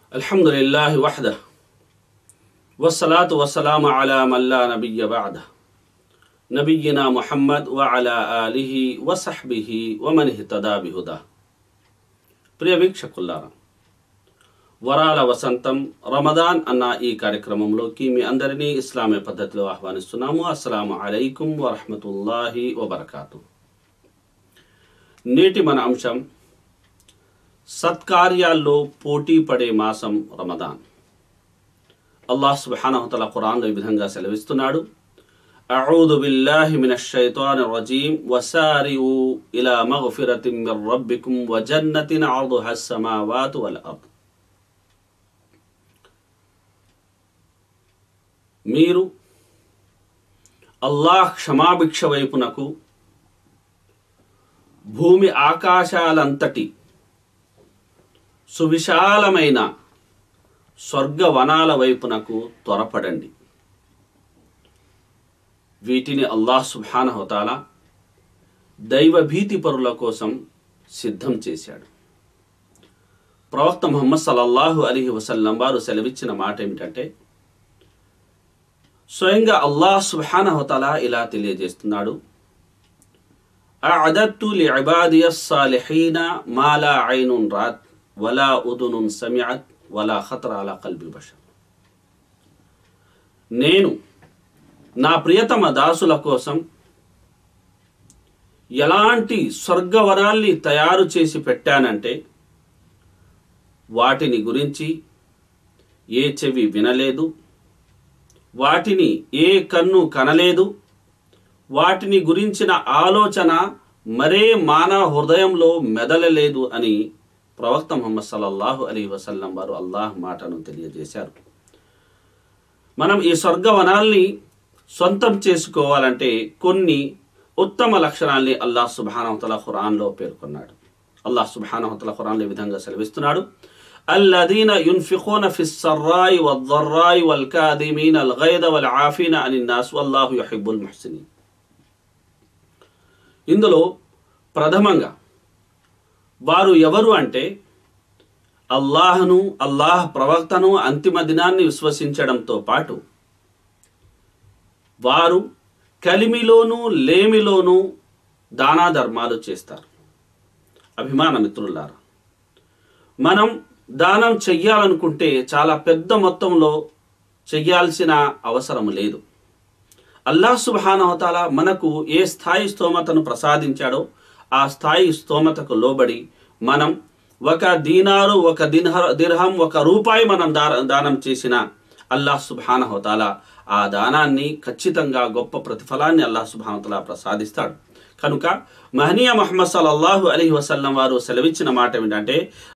الحمد لله وحده والصلاة والسلام على من لا نبي بعده نبينا محمد وعلى آله وصحبه ومن اهتدى بهداه ప్రియ వీక్షకుల్లారా వరాల వసంతం రమదాన్ అన్న ఈ కార్యక్రమంలోకి మీ అందరినీ ఇస్లామీ పద్ధతిలో ఆహ్వానిస్తున్నాము అస్సలాము అలైకుం వరహమతుల్లాహి వబర్కాతు నేటి మన అంశం సత్కార్యాల్లో పోటీ పడే మాసం రమదాన్ అల్లాహ్ సుబ్హానహుతల ఖురాన్లో ఈ విధంగా సెలవిస్తున్నాడు أعوذ بالله من الشيطان الرجيم وسارعوا إلى مغفرة من ربكم وجنة عرضها السماوات والأرض మీరు అల్లాహ్ క్షమాభిక్ష వైపునకు భూమి ఆకాశాలంతటి సువిశాలమైన స్వర్గవనాల వైపునకు త్వరపడండి వీటిని అల్లాహ్ సుబ్హానహుతాల దైవభీతి పరుల కోసం సిద్ధం చేశాడు ప్రవక్త ముహమ్మద్ సల్లల్లాహు అలీహి వసల్లం వారు సెలవిచ్చిన మాట ఏమిటంటే స్వయంగా అల్లాహ్ సుబ్హానహుతాల ఇలా తెలియజేస్తున్నాడు أعددت لعبادي الصالحين ما لا عين رأت ولا أذن سمعت ولا خطر على قلب بشر నేను నా ప్రియతమ దాసుల కోసం ఎలాంటి స్వర్గవరాల్ని తయారు చేసి పెట్టానంటే వాటిని గురించి ఏ చెవి వినలేదు వాటిని ఏ కన్ను కనలేదు వాటిని గురించిన ఆలోచన మరే మానవ హృదయంలో మెదలలేదు అని ప్రవక్త ముహమ్మద్ సల్లల్లాహు అలీ వసల్లం వారు అల్లాహ్ మాటను తెలియజేశారు మనం ఈ స్వర్గవనాల్ని సొంతం చేసుకోవాలంటే కొన్ని ఉత్తమ లక్షణాల్ని అల్లాహ్ సుబానవతల ఖురాన్లో పేర్కొన్నాడు అల్లాహ్ సుబానవతల ఖురాన్లో ఈ విధంగా సెలవిస్తున్నాడు الذين ينفقون في السراء والضراء والكاظمين الغيظ والعافين عن الناس والله يحب المحسنين ఇందులో ప్రథమంగా వారు ఎవరు అంటే అల్లాహను అల్లాహ్ ప్రవక్తను అంతిమ దినాన్ని విశ్వసించడంతో పాటు వారు కలిమిలోనూ లేమిలోనూ దానా ధర్మాలు చేస్తారు అభిమాన మిత్రులారా మనం దానం చెయ్యాలనుకుంటే చాలా పెద్ద మొత్తంలో చెయ్యాల్సిన అవసరం లేదు అల్లాహ్ సుబానవతాల మనకు ఏ స్థాయి స్తోమతను ప్రసాదించాడో ఆ స్థాయి స్తోమతకు లోబడి మనం ఒక దీనారు ఒక దిన్హ దిర్హం ఒక రూపాయి మనం దా- దానం చేసిన అల్లాహ్ సుబానహోతాల ఆ దానాన్ని ఖచ్చితంగా గొప్ప ప్రతిఫలాన్ని అల్లాహ్ సుబానతల ప్రసాదిస్తాడు కనుక మహనీయ మహమ్మద్ సల్లల్లాహు అలీ వసల్లం వారు సెలవిచ్చిన మాట ఏమిటంటే